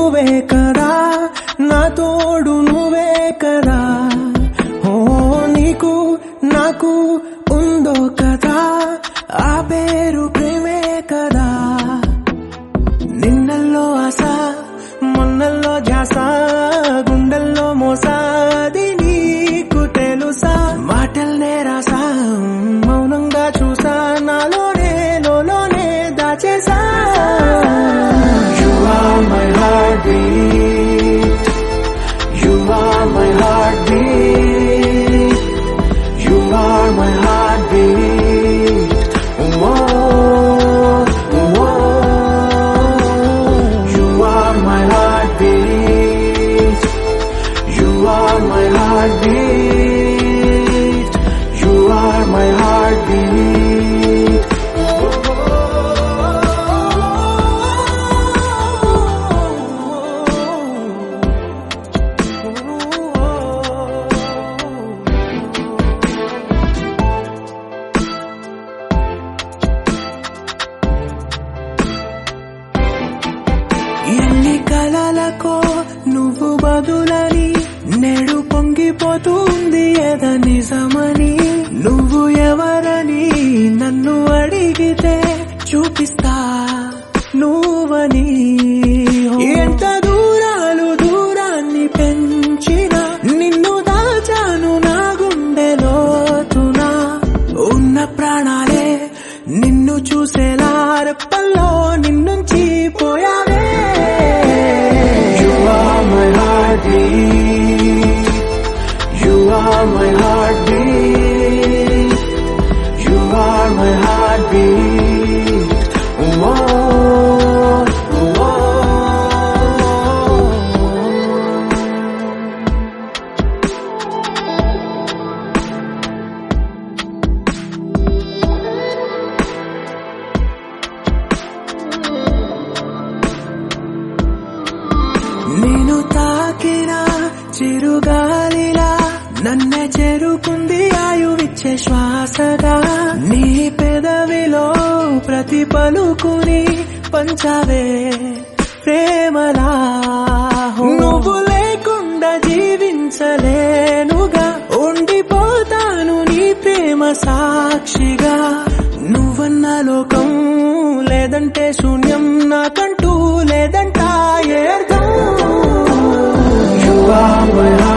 నువ్వే కదా నా తోడు నువ్వే కదా ఓ నీకు నాకు ఉందో కదా ఆ పేరు ప్రేమే కదా నిన్నల్లో ఆశ మొన్నల్లో ధ్యాస గుండెల్లో మోసాది నీకు తెలుసా మాటల్నే రాసా మౌనంగా చూసా నాలోనే లోలోనే దాచేసా You are my heartbeat You are my heartbeat You are my heartbeat Whoa, whoa. You are my heartbeat. You are my heartbeat. You are my heartbeat. ఎన్ని కలలకో నువ్వు బదులని నేడు పొంగిపోతుంది ఎద నిజమని నువ్వు ఎవరని నన్ను అడిగితే చూపిస్తా నువ్వని ఎంత దూరాలు దూరాన్ని పెంచిన నిన్ను దాచాను నా గుండె లోతున ఉన్న ప్రాణాలే నిన్ను చూసేలా రెప్పల్లో నిన్నుంచి పోయావే You are my heartbeat You are my heartbeat You are my heartbeat Whoa, whoa. నేను తాకిన చిరుగాలిలా నన్నే చేరుకుంది ఆయువిచ్చే శ్వాసగా నీ పెదవిలో ప్రతి పలుకుని పంచావే ప్రేమలా నువ్వు లేకుండా జీవించలేనుగా ఉండిపోతాను నీ ప్రేమ సాక్షిగా నువ్వన్న లోకం లేదంటే శూన్యం నాకంటూ లేదంటా ఏర్థం You are my